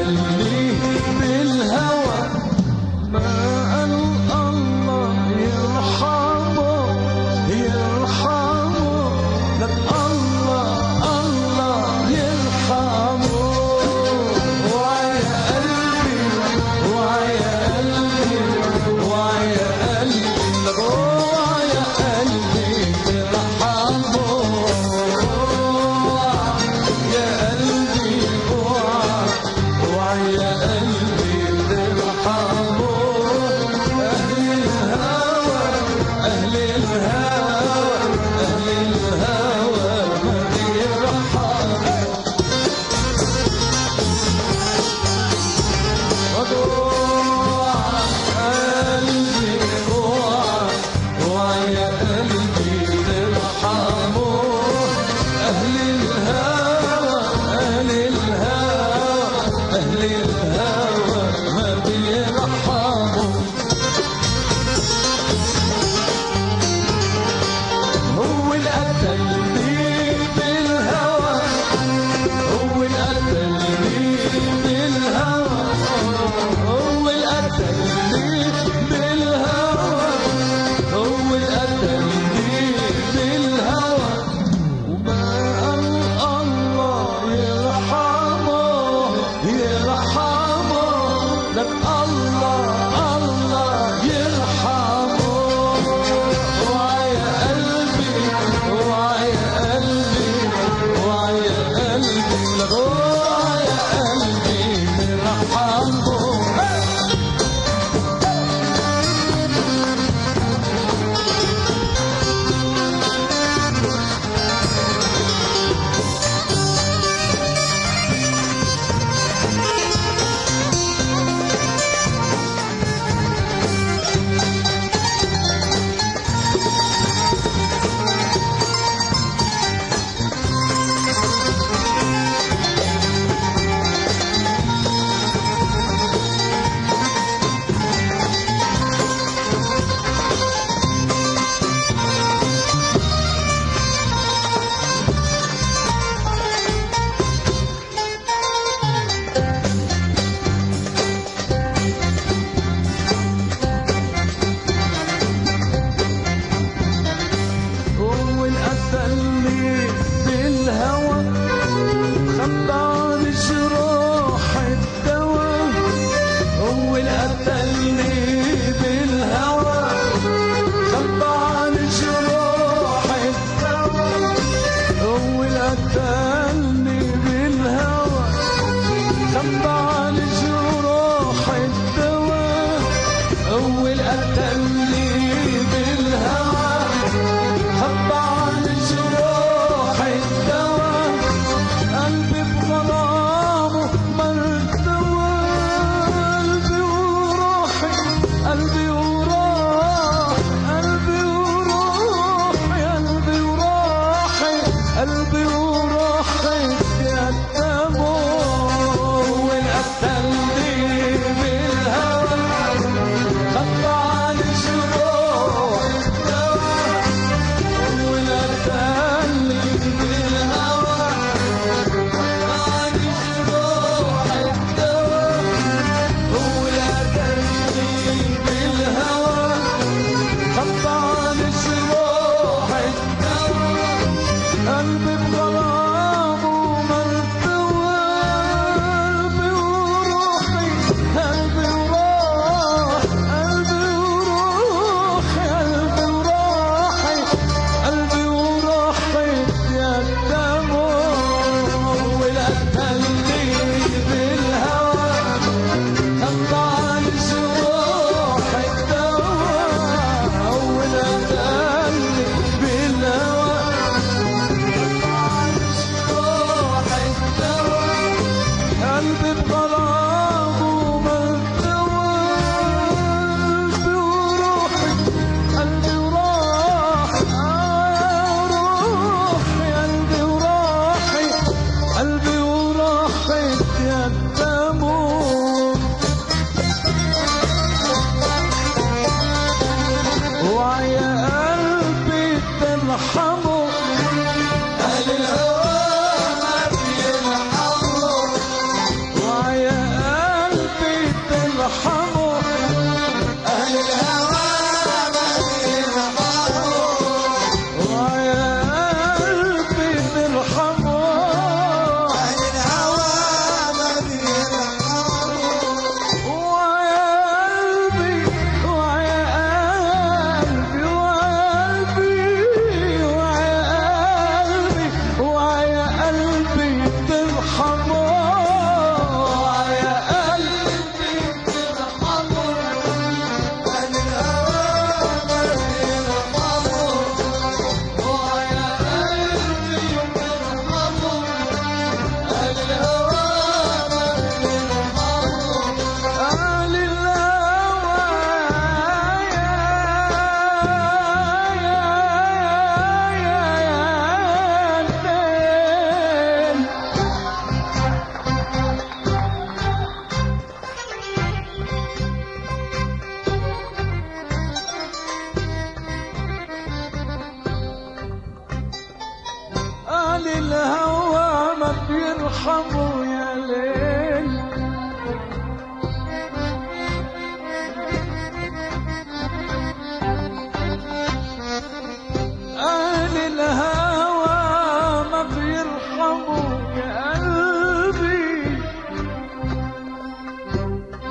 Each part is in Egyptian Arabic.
قتلني بالهوى ما قال الله يرحمه يرحمه لك الله الله يرحمه وعيا قلبي وعيا قلبي وعيا قلبي لك وعيا قلبي يرحمه يا قلبي وعيا قلبي ترحمه أهل الهوى أهل الهوى أهل الهوى ما بيرحموا قلبي وعيا قلبي ترحمه أهل الهوى أهل الهوى أهل الهوى ما بيرحموا هو اللي قتلني بالهوى هو اللي قتلني بالهوى هو اللي قتلني بالهوى هو اللي قتلني بالهوى وما قال الله يرحمه يرحمه لك الله الله يرحمه وعيا قلبي وعيا قلبي وعيا قلبي لك وعيا قلبي يرحمه هو اللي قتلني بالهوى خباني جروح الدواء هو اللي قتلني بالهوى خباني جروح الدواء هو اللي قتلني بالهوى خباني جروح الدواء هو اللي قتلني بالهوى خب عن جروح الدواء قلبي بظلامه مرتوى قلبي وروحي قلبي وروحي قلبي وروحي قلبي وروحي قلبي وروحي يا الدموع والقتل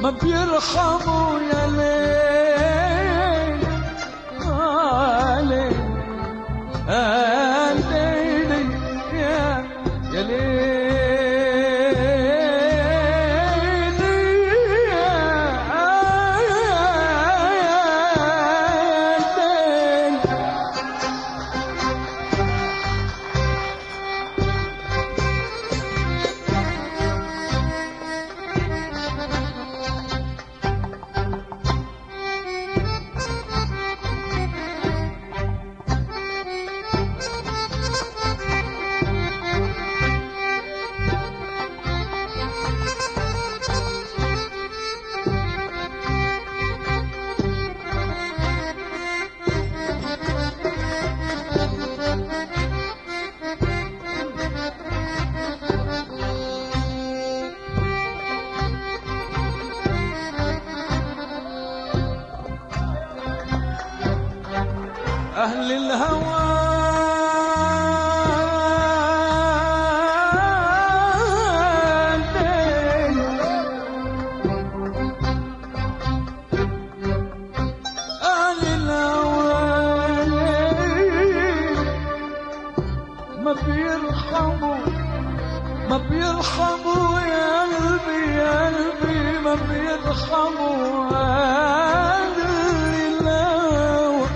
ما بيرحموا يا ليل آه ليل آه ليل يا يا ليل يا آه يا ليل أهل الهوى أهل الهوى ما بيرحموا ما بيرحموا يا قلبي يا قلبي ما بيرحموا أهل الهوى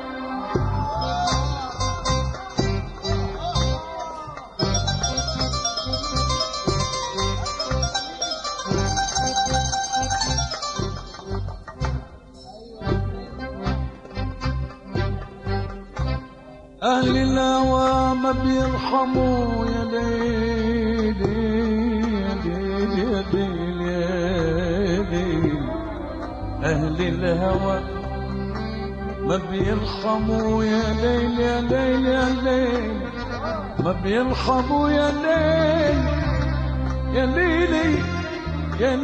أهل الهوى ما بيرحموا يا ليل يا ليل يا ليل يا ليل أهل الهوى ما بيرحموا يا ليل يا ليل يا ليل ما بيرحموا يا ليل يا ليلي يا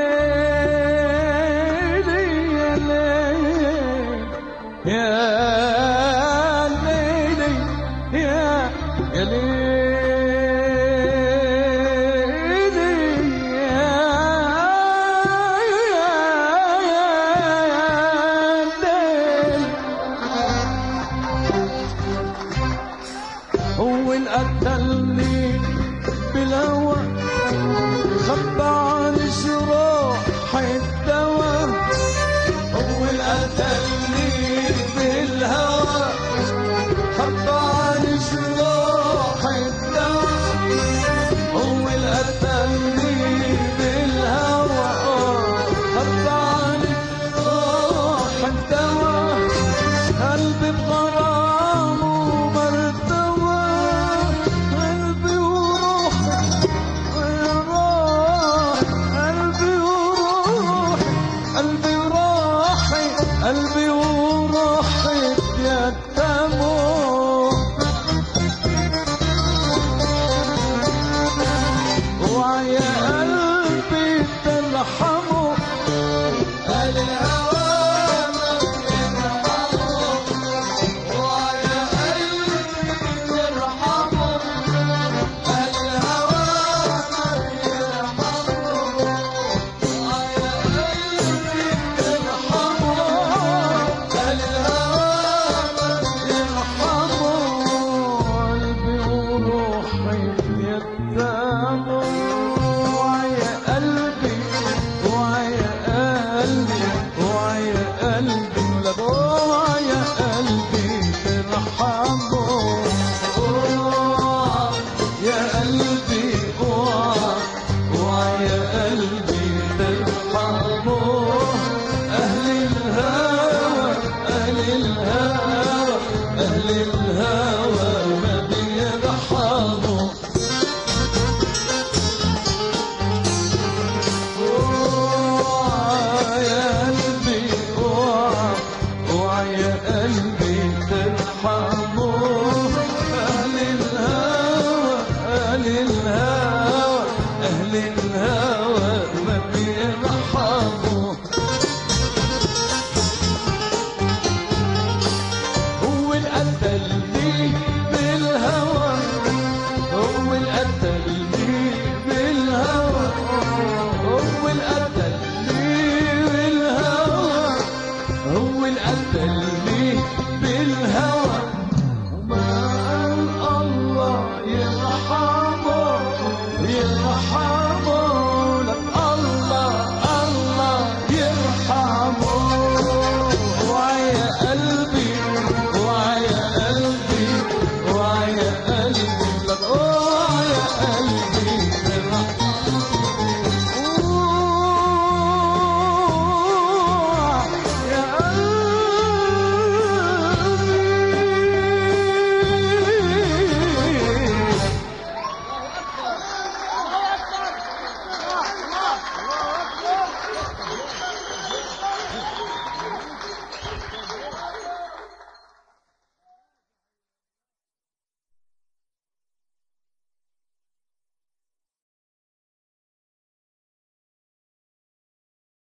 ليلي يا ليل يا ليلي يا يا ليلي يا ليل هو اللي قتلني بالهوى خبى عن جراح الدواء هو اللي قتلني بالهوى خبى عن جراح الدواء هو اللي قتلني بالهوى خبى عن جراح الدواء قلبي بغرامه مرتوى قلبي وروحي وراح قلبي وروحي قلبي وروحي قلبي وروحي بيتموا ويا قلبي ترحموا الهوى ما بيرحموا ويا قلبي ترحموا الهوى ما بيرحموا ويا قلبي ترحموا الهوى ما بيرحموا قلبي وروحي يتاموا ويا قلبي ويا قلبي ويا قلبي ويا قلبي ترحموا يا قلبي ويا قلبي ترحموا أهل الهوى أهل الهوى أهل الهوى ما بيرحموا يا قلبي ويا قلبي ترحموا أهل الهوى أهل الهوى أهل الهوى